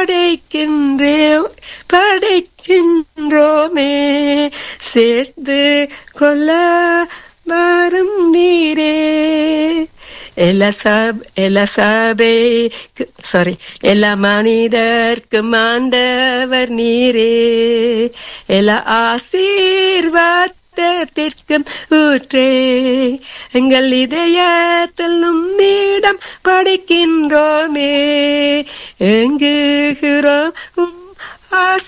படைக்கின்றே படைக்கின்றோமே சேர்த்து கொள்ள வரும் நீரே எல்லா சப் எல்லா சபை சாரி எல்லா மனிதர்க்கும் ஆண்டவர் நீரே எல்லா ஆசீர்வாதத்திற்கும் ஊற்றே எங்கள் இதயத்தில் நம்மிடம் படைக்கின்றோமே எங்குகிறோம் உம்